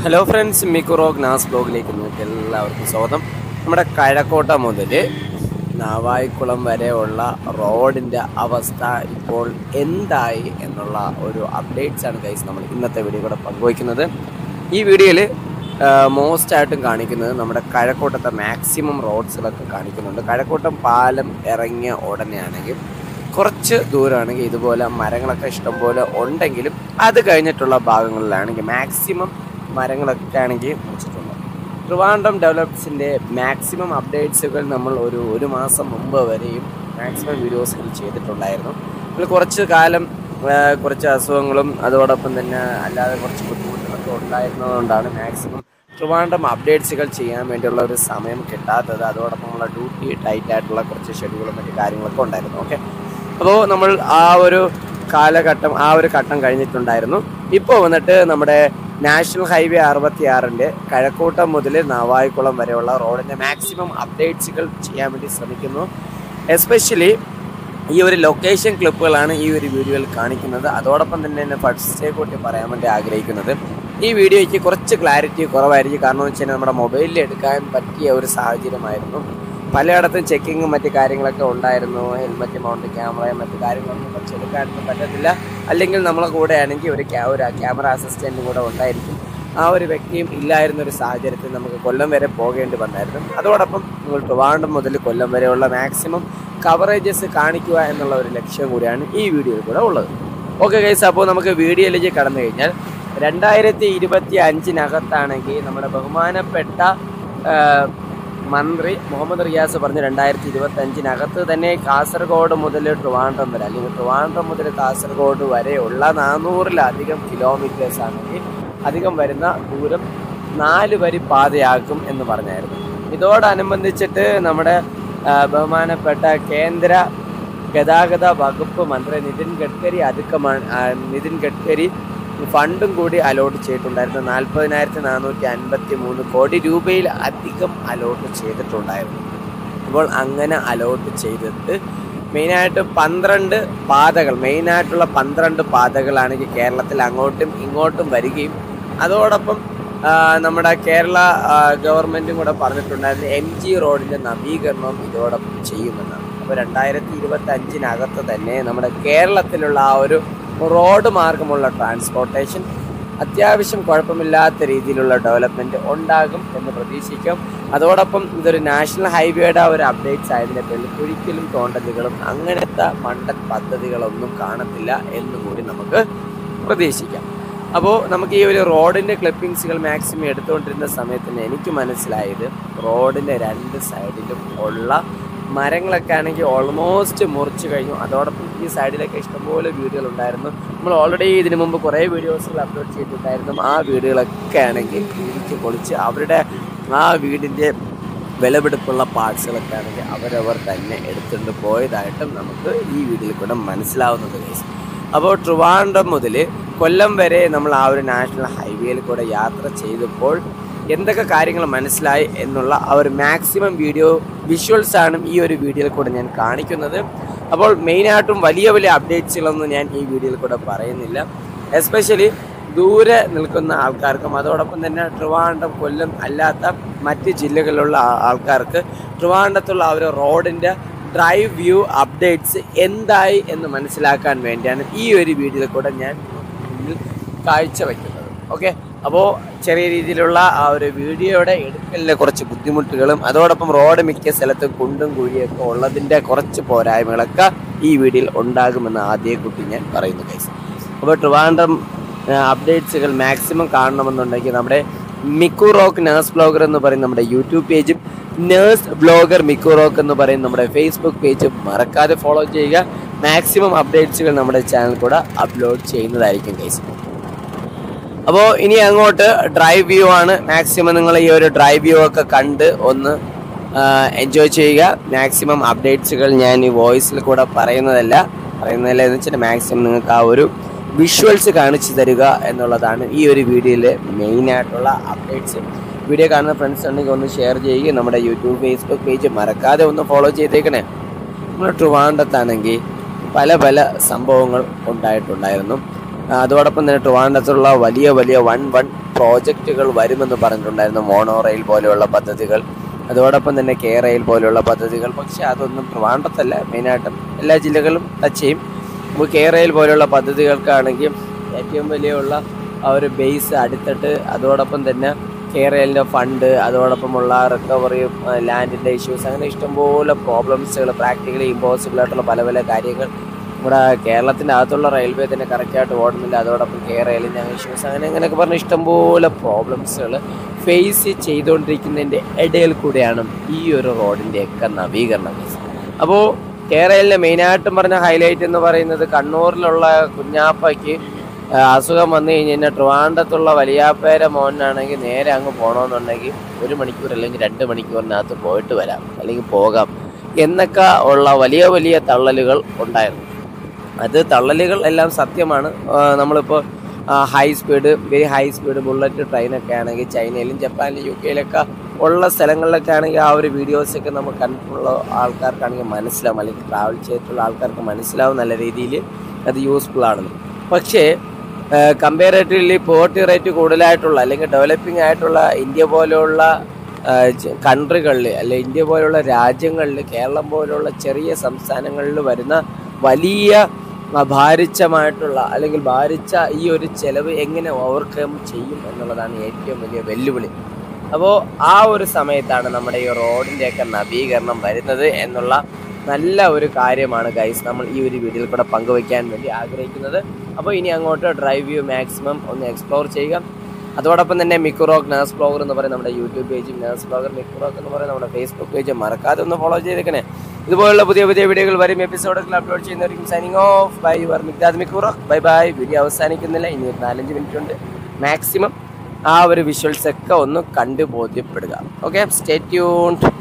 hello friends മിക്കുറോ ഗ്നാസ് ബ്ലോഗിലേക്ക് നിങ്ങൾക്ക് എല്ലാവർക്കും സ്വാഗതം നമ്മുടെ കഴക്കോട്ട മുതൽ നാവായിക്കുളം വരെ ഉള്ള റോഡിൻ്റെ അവസ്ഥ ഇപ്പോൾ എന്തായി എന്നുള്ള ഒരു അപ്ഡേറ്റ്സ് ആണ് ഗൈസ് നമ്മൾ ഇന്നത്തെ വീഡിയോ കൂടെ പങ്കുവയ്ക്കുന്നത് ഈ വീഡിയോയിൽ മോസ്റ്റ് ആയിട്ടും കാണിക്കുന്നത് നമ്മുടെ കഴക്കൂട്ടത്തെ മാക്സിമം റോഡ്സിലൊക്കെ കാണിക്കുന്നുണ്ട് കഴക്കൂട്ടം പാലം ഇറങ്ങിയ ഉടനെയാണെങ്കിൽ കുറച്ച് ദൂരമാണെങ്കിൽ ഇതുപോലെ മരങ്ങളൊക്കെ ഇഷ്ടംപോലെ ഉണ്ടെങ്കിലും അത് കഴിഞ്ഞിട്ടുള്ള ഭാഗങ്ങളിലാണെങ്കിൽ മാക്സിമം മരങ്ങളൊക്കെ ആണെങ്കിൽ വെച്ചിട്ടുണ്ട് ട്രിവാൻഡ്രം ഡെവലപ്സിൻ്റെ മാക്സിമം അപ്ഡേറ്റ്സുകൾ നമ്മൾ ഒരു ഒരു മാസം മുമ്പ് വരെയും മാക്സിമം വീഡിയോസുകൾ ചെയ്തിട്ടുണ്ടായിരുന്നു നമ്മൾ കുറച്ച് കാലം ആ, കുറച്ച് അസുഖങ്ങളും അതോടൊപ്പം തന്നെ അല്ലാതെ കുറച്ച് ബുദ്ധിമുട്ടുകളൊക്കെ ഉണ്ടായിരുന്നതുകൊണ്ടാണ് മാക്സിമം ട്രിവാൻഡ്രം അപ്ഡേറ്റ്സുകൾ ചെയ്യാൻ വേണ്ടിയുള്ള ഒരു സമയം കിട്ടാത്തത് അതോടൊപ്പം ഉള്ള ഡ്യൂട്ടി ടൈറ്റ് ആയിട്ടുള്ള കുറച്ച് ഷെഡ്യൂളും മറ്റു കാര്യങ്ങളൊക്കെ ഉണ്ടായിരുന്നു ഓക്കെ അപ്പോൾ നമ്മൾ ആ ഒരു കാലഘട്ടം ആ ഒരു ഘട്ടം കഴിഞ്ഞിട്ടുണ്ടായിരുന്നു ഇപ്പോൾ വന്നിട്ട് നമ്മുടെ നാഷണൽ ഹൈവേ അറുപത്തി ആറിൻ്റെ കഴക്കൂട്ടം മുതൽ നാവായിക്കുളം വരെയുള്ള റോഡിൻ്റെ മാക്സിമം അപ്ഡേറ്റ്സുകൾ ചെയ്യാൻ വേണ്ടി ശ്രമിക്കുന്നു എസ്പെഷ്യലി ഈ ഒരു ലൊക്കേഷൻ ക്ലിപ്പുകളാണ് ഈ ഒരു വീഡിയോയിൽ കാണിക്കുന്നത് അതോടൊപ്പം തന്നെ എന്നെ ഫസ്റ്റേ കൂട്ടി പറയാൻ വേണ്ടി ആഗ്രഹിക്കുന്നത് ഈ വീഡിയോയ്ക്ക് കുറച്ച് ക്ലാരിറ്റി കുറവായിരിക്കും കാരണം എന്ന് വെച്ച് കഴിഞ്ഞാൽ നമ്മുടെ മൊബൈലിൽ എടുക്കാൻ പറ്റിയ ഒരു സാഹചര്യമായിരുന്നു പലയിടത്തും ചെക്കിങ്ങും മറ്റു കാര്യങ്ങളൊക്കെ ഉണ്ടായിരുന്നു ഹെൽമറ്റ് മൗണ്ട് ക്യാമറയും മറ്റു കാര്യങ്ങളൊന്നും കുറച്ച് എടുക്കാനൊന്നും പറ്റത്തില്ല അല്ലെങ്കിൽ നമ്മളെ കൂടെ ആണെങ്കിൽ ഒരു ക്യാ ഒരു ക്യാമറ അസിസ്റ്റൻറ്റും കൂടെ ഉണ്ടായിരിക്കും ആ ഒരു വ്യക്തിയും ഇല്ലായിരുന്ന ഒരു സാഹചര്യത്തിൽ നമുക്ക് കൊല്ലം വരെ പോകേണ്ടി വന്നായിരുന്നു അതോടൊപ്പം നിങ്ങൾ ട്രിവാൻഡ്രം മുതൽ കൊല്ലം വരെയുള്ള മാക്സിമം കവറേജസ് കാണിക്കുക എന്നുള്ള ഒരു ലക്ഷ്യം കൂടിയാണ് ഈ വീഡിയോയിൽ കൂടെ ഉള്ളത് ഓക്കെ ഗൈസ് അപ്പോൾ നമുക്ക് വീഡിയോയിലേക്ക് കടന്നു കഴിഞ്ഞാൽ രണ്ടായിരത്തി ഇരുപത്തി അഞ്ചിനകത്താണെങ്കിൽ നമ്മുടെ ബഹുമാനപ്പെട്ട ആ, മന്ത്രി മുഹമ്മദ് റിയാസ് പറഞ്ഞ് രണ്ടായിരത്തി ഇരുപത്തി അഞ്ചിനകത്ത് തന്നെ കാസർഗോഡ് മുതൽ ട്രിവാൻഡ്രം വരെ അല്ലെങ്കിൽ ട്രിവാൻഡ്രം മുതൽ കാസർഗോഡ് വരെയുള്ള നാനൂറിലധികം കിലോമീറ്റേഴ്സ് ആണെങ്കിൽ അധികം വരുന്ന ദൂരം നാല് വരി പാതയാക്കും എന്ന് പറഞ്ഞായിരുന്നു ഇതോടനുബന്ധിച്ചിട്ട് നമ്മുടെ ആ, ബഹുമാനപ്പെട്ട കേന്ദ്ര ഗതാഗത വകുപ്പ് മന്ത്രി നിതിൻ ഗഡ്കരി അധികമാണ് ആ, നിതിൻ ഗഡ്കരി ഫണ്ടും കൂടി അലോട്ട് ചെയ്തിട്ടുണ്ടായിരുന്നു നാൽപ്പതിനായിരത്തി നാനൂറ്റി അൻപത്തി മൂന്ന് കോടി രൂപയിൽ അധികം അലോട്ട് ചെയ്തിട്ടുണ്ടായിരുന്നു അപ്പോൾ അങ്ങനെ അലോട്ട് ചെയ്തിട്ട് മെയിനായിട്ട് പന്ത്രണ്ട് പാതകൾ മെയിനായിട്ടുള്ള പന്ത്രണ്ട് പാതകളാണെങ്കിൽ കേരളത്തിൽ അങ്ങോട്ടും ഇങ്ങോട്ടും വരികയും അതോടൊപ്പം ആ, നമ്മുടെ കേരള ആ, ഗവൺമെൻറ്റും കൂടെ പറഞ്ഞിട്ടുണ്ടായിരുന്നു എം ജി റോഡിൻ്റെ നവീകരണവും ഇതോടൊപ്പം ചെയ്യുമെന്നാണ് അപ്പോൾ രണ്ടായിരത്തി ഇരുപത്തി അഞ്ചിനകത്ത് തന്നെ നമ്മുടെ കേരളത്തിലുള്ള ആ ഒരു റോഡ് മാർഗമുള്ള ട്രാൻസ്പോർട്ടേഷൻ അത്യാവശ്യം കുഴപ്പമില്ലാത്ത രീതിയിലുള്ള ഡെവലപ്മെൻറ്റ് ഉണ്ടാകും എന്ന് പ്രതീക്ഷിക്കാം അതോടൊപ്പം ഇതൊരു നാഷണൽ ഹൈവേയുടെ ഒരു അപ്ഡേറ്റ്സ് ആയതിൻ്റെ പേരിൽ കുഴിക്കലും തോണ്ടലുകളും അങ്ങനത്തെ മണ്ടൻ പദ്ധതികളൊന്നും കാണത്തില്ല എന്നും കൂടി നമുക്ക് പ്രതീക്ഷിക്കാം അപ്പോൾ നമുക്ക് ഈ ഒരു റോഡിൻ്റെ ക്ലിപ്പിങ്സുകൾ മാക്സിമം എടുത്തുകൊണ്ടിരുന്ന സമയത്തിന് എനിക്ക് മനസ്സിലായത് റോഡിൻ്റെ രണ്ട് സൈഡിലും ഉള്ള മരങ്ങളൊക്കെ ആണെങ്കിൽ ഓൾമോസ്റ്റ് മുറിച്ച് കഴിഞ്ഞു അതോടൊപ്പം ഈ സൈഡിലൊക്കെ ഇഷ്ടംപോലെ വീഡിയോകൾ ഉണ്ടായിരുന്നു നമ്മൾ ഓൾറെഡി ഇതിനു മുമ്പ് കുറേ വീഡിയോസുകൾ അപ്ലോഡ് ചെയ്തിട്ടുണ്ടായിരുന്നു ആ വീഡിയോകളൊക്കെ ആണെങ്കിൽ ഇടിച്ച് പൊളിച്ച് അവരുടെ ആ വീടിൻ്റെ വിലപിടിപ്പുള്ള പാർട്സുകളൊക്കെ ആണെങ്കിൽ അവരവർ തന്നെ എടുത്തുകൊണ്ട് പോയതായിട്ടും നമുക്ക് ഈ വീഡിയോയിൽ കൂടെ മനസ്സിലാവുന്നത് കേസ് അപ്പോൾ ട്രിവാൻഡ്രം മുതൽ കൊല്ലം വരെ നമ്മൾ ആ ഒരു നാഷണൽ ഹൈവേയിൽ കൂടെ യാത്ര ചെയ്തപ്പോൾ എന്തൊക്കെ കാര്യങ്ങൾ മനസ്സിലായി എന്നുള്ള ആ ഒരു മാക്സിമം വീഡിയോ വിഷ്വൽസ് ആണ് ഈ ഒരു വീഡിയോയിൽ കൂടെ ഞാൻ കാണിക്കുന്നത് അപ്പോൾ മെയിനായിട്ടും വലിയ വലിയ അപ്ഡേറ്റ്സുകളൊന്നും ഞാൻ ഈ വീഡിയോയിൽ കൂടെ പറയുന്നില്ല എസ്പെഷ്യലി ദൂരെ നിൽക്കുന്ന ആൾക്കാർക്കും അതോടൊപ്പം തന്നെ ട്രിവാൻഡ്രം കൊല്ലം അല്ലാത്ത മറ്റ് ജില്ലകളിലുള്ള ആ- ആൾക്കാർക്ക് ട്രിവാൻഡ്രത്തുള്ള ആ ഒരു റോഡിൻ്റെ ഡ്രൈവ് വ്യൂ അപ്ഡേറ്റ്സ് എന്തായി എന്ന് മനസ്സിലാക്കാൻ വേണ്ടിയാണ് ഈ ഒരു വീഡിയോയിൽ കൂടെ ഞാൻ മുന്നിൽ കാഴ്ചവെക്കുന്നത് ഓക്കെ അപ്പോൾ ചെറിയ രീതിയിലുള്ള ആ ഒരു വീഡിയോയുടെ എടുക്കലിലെ കുറച്ച് ബുദ്ധിമുട്ടുകളും അതോടൊപ്പം റോഡ് മിക്ക സ്ഥലത്തും കുണ്ടും കുഴിയൊക്കെ ഉള്ളതിൻ്റെ കുറച്ച് പോരായ്മകളൊക്കെ ഈ വീഡിയോയിൽ ഉണ്ടാകുമെന്ന് ആദ്യ കുട്ടി ഞാൻ പറയുന്നു കൈസ് അപ്പോൾ ട്രിവാൻഡ്രം അപ്ഡേറ്റ്സുകൾ മാക്സിമം കാണണമെന്നുണ്ടെങ്കിൽ നമ്മുടെ മിക്കു റോക്ക് നേഴ്സ് ബ്ലോഗർ എന്ന് പറയുന്ന നമ്മുടെ യൂട്യൂബ് പേജും നേഴ്സ് ബ്ലോഗർ മിക്കു റോക്ക് എന്ന് പറയുന്ന നമ്മുടെ ഫേസ്ബുക്ക് പേജും മറക്കാതെ ഫോളോ ചെയ്യുക മാക്സിമം അപ്ഡേറ്റ്സുകൾ നമ്മുടെ ചാനൽ കൂടെ അപ്ലോഡ് ചെയ്യുന്നതായിരിക്കും കൈസ് അപ്പോൾ ഇനി അങ്ങോട്ട് ഡ്രൈവ് വ്യൂ ആണ് മാക്സിമം നിങ്ങൾ ഈ ഒരു ഡ്രൈവ് വ്യൂ ഒക്കെ കണ്ട് ഒന്ന് എൻജോയ് ചെയ്യുക മാക്സിമം അപ്ഡേറ്റ്സുകൾ ഞാൻ ഈ വോയിസിൽ കൂടെ പറയുന്നതല്ല പറയുന്നതല്ല എന്ന് വെച്ചാൽ മാക്സിമം നിങ്ങൾക്ക് ആ ഒരു വിഷ്വൽസ് കാണിച്ചു തരിക എന്നുള്ളതാണ് ഈ ഒരു വീഡിയോയിലെ മെയിനായിട്ടുള്ള അപ്ഡേറ്റ്സ് വീഡിയോ കാണുന്ന ഫ്രണ്ട്സ് ഉണ്ടെങ്കിൽ ഒന്ന് ഷെയർ ചെയ്യുക നമ്മുടെ യൂട്യൂബ് ഫേസ്ബുക്ക് പേജ് മറക്കാതെ ഒന്ന് ഫോളോ ചെയ്തേക്കണേ നമ്മൾ ട്രിവാൻഡത്താണെങ്കിൽ പല പല സംഭവങ്ങൾ ഉണ്ടായിട്ടുണ്ടായിരുന്നു ആ, അതോടൊപ്പം തന്നെ ട്രിവാൻഡ്രത്തുള്ള വലിയ വലിയ വൺ വൺ പ്രോജക്റ്റുകൾ വരുമെന്ന് പറഞ്ഞിട്ടുണ്ടായിരുന്നു മോണോ റെയിൽ പോലെയുള്ള പദ്ധതികൾ അതോടൊപ്പം തന്നെ കെ റെയിൽ പോലെയുള്ള പദ്ധതികൾ പക്ഷേ അതൊന്നും ട്രിവാൻഡ്രത്തല്ല മെയിനായിട്ടും എല്ലാ ജില്ലകളും ടച്ച് ചെയ്യും ഇപ്പോൾ കെ റെയിൽ പോലെയുള്ള പദ്ധതികൾക്കാണെങ്കിൽ ഏറ്റവും വലിയുള്ള ആ ഒരു ബേസ് അടുത്തിട്ട് അതോടൊപ്പം തന്നെ കെ റെയിലിൻ്റെ ഫണ്ട് അതോടൊപ്പമുള്ള റിക്കവറി ലാൻഡിൻ്റെ ഇഷ്യൂസ് അങ്ങനെ ഇഷ്ടംപോലെ പ്രോബ്ലംസുകൾ പ്രാക്ടിക്കലി ഇമ്പോസിബിൾ ആയിട്ടുള്ള പല പല കാര്യങ്ങൾ നമ്മുടെ കേരളത്തിൻ്റെ അകത്തുള്ള റെയിൽവേ തന്നെ കറക്റ്റായിട്ട് ഓടുന്നില്ല അതോടൊപ്പം കെ റെയിലിൻ്റെ ഇഷ്യൂസ് അങ്ങനെ അങ്ങനെയൊക്കെ പറഞ്ഞ് ഇഷ്ടംപോലെ പ്രോബ്ലംസുകൾ ഫേസ് ചെയ്തുകൊണ്ടിരിക്കുന്നതിൻ്റെ ഇടയിൽ കൂടെയാണ് ഈ ഒരു റോഡിൻ്റെയൊക്കെ നവീകരണം അപ്പോൾ കേരളയിലെ മെയിനായിട്ടും പറഞ്ഞ ഹൈലൈറ്റ് എന്ന് പറയുന്നത് കണ്ണൂരിലുള്ള കുഞ്ഞാപ്പയ്ക്ക് ആ, അസുഖം വന്നു കഴിഞ്ഞ് കഴിഞ്ഞാൽ ട്രിവാൻഡത്തുള്ള വലിയാപ്പേരെ മോനാണെങ്കിൽ നേരെ അങ്ങ് പോകണമെന്നുണ്ടെങ്കിൽ ഒരു മണിക്കൂർ അല്ലെങ്കിൽ രണ്ട് മണിക്കൂറിനകത്ത് പോയിട്ട് വരാം അല്ലെങ്കിൽ പോകാം എന്നൊക്കെ ഉള്ള വലിയ വലിയ തള്ളലുകൾ ഉണ്ടായിരുന്നു അത് തള്ളലുകൾ എല്ലാം സത്യമാണ് ആ, നമ്മളിപ്പോൾ high speed very high speed bullet ട്രെയിനൊക്കെ ആണെങ്കിൽ ചൈനയിലും ജപ്പാനിലും യു കെയിലൊക്കെ ഉള്ള സ്ഥലങ്ങളിലൊക്കെ ആണെങ്കിൽ ആ ഒരു വീഡിയോസൊക്കെ നമുക്ക് കണ്ടിട്ടുള്ള ആൾക്കാർക്കാണെങ്കിൽ മനസ്സിലാവും അല്ലെങ്കിൽ ട്രാവൽ ചെയ്തിട്ടുള്ള ആൾക്കാർക്ക് മനസ്സിലാവും നല്ല രീതിയിൽ അത് യൂസ്ഫുൾ ആണെന്ന് പക്ഷേ കമ്പാരേറ്റീവ്ലി പോർട്ടി റേറ്റ് കൂടുതലായിട്ടുള്ള അല്ലെങ്കിൽ ഡെവലപ്പിംഗ് ആയിട്ടുള്ള ഇന്ത്യ പോലെയുള്ള കൺട്രികളിൽ അല്ലെ ഇന്ത്യ പോലുള്ള രാജ്യങ്ങളിൽ കേരളം പോലുള്ള ചെറിയ സംസ്ഥാനങ്ങളിൽ വരുന്ന വലിയ ആ, ഭാരിച്ചമായിട്ടുള്ള അല്ലെങ്കിൽ ഭാരിച്ച ഈ ഒരു ചെലവ് എങ്ങനെ ഓവർകം ചെയ്യും എന്നുള്ളതാണ് ഏറ്റവും വലിയ വെല്ലുവിളി അപ്പോൾ ആ ഒരു സമയത്താണ് നമ്മുടെ ഈ റോഡിൻ്റെയൊക്കെ നവീകരണം വരുന്നത് എന്നുള്ള നല്ല ഒരു കാര്യമാണ് ഗൈസ് നമ്മൾ ഈ ഒരു വീഡിയോയിൽ കൂടെ പങ്കുവയ്ക്കാൻ വേണ്ടി ആഗ്രഹിക്കുന്നത് അപ്പോൾ ഇനി അങ്ങോട്ട് ഡ്രൈവ് വ്യൂ മാക്സിമം ഒന്ന് എക്സ്പ്ലോർ ചെയ്യുക അതോടൊപ്പം തന്നെ മിക്കുറോക്ക് നേഴ്സ് ബ്ലോഗർ എന്ന് പറയുന്ന നമ്മുടെ യൂട്യൂബ് പേജും നേഴ്സ് ബ്ലോഗർ മിക്കുറോക്ക് എന്ന് പറയുന്ന നമ്മുടെ ഫേസ്ബുക്ക് പേജ് മറക്കാതെ ഒന്ന് ഫോളോ ചെയ്തേക്കണേ ഇതുപോലുള്ള പുതിയ പുതിയ വീഡിയോകൾ വരും എപ്പിസോഡുകൾ അപ്ലോഡ് ചെയ്യുന്നവരിക്കും സൈനിങ് ഓഫ് ബൈ യുവർ മിക്താദ് മിക്കുറോക്ക് ബൈ ബൈ വീഡിയോ അവസാനിക്കുന്നില്ല ഇനി ഒരു നാലഞ്ച് മിനിറ്റ് ഉണ്ട് മാക്സിമം ആ ഒരു വിഷ്വൽസ് ഒക്കെ ഒന്ന് കണ്ടു ബോധ്യപ്പെടുക ഓക്കെ സ്റ്റേ ട്യൂൺഡ്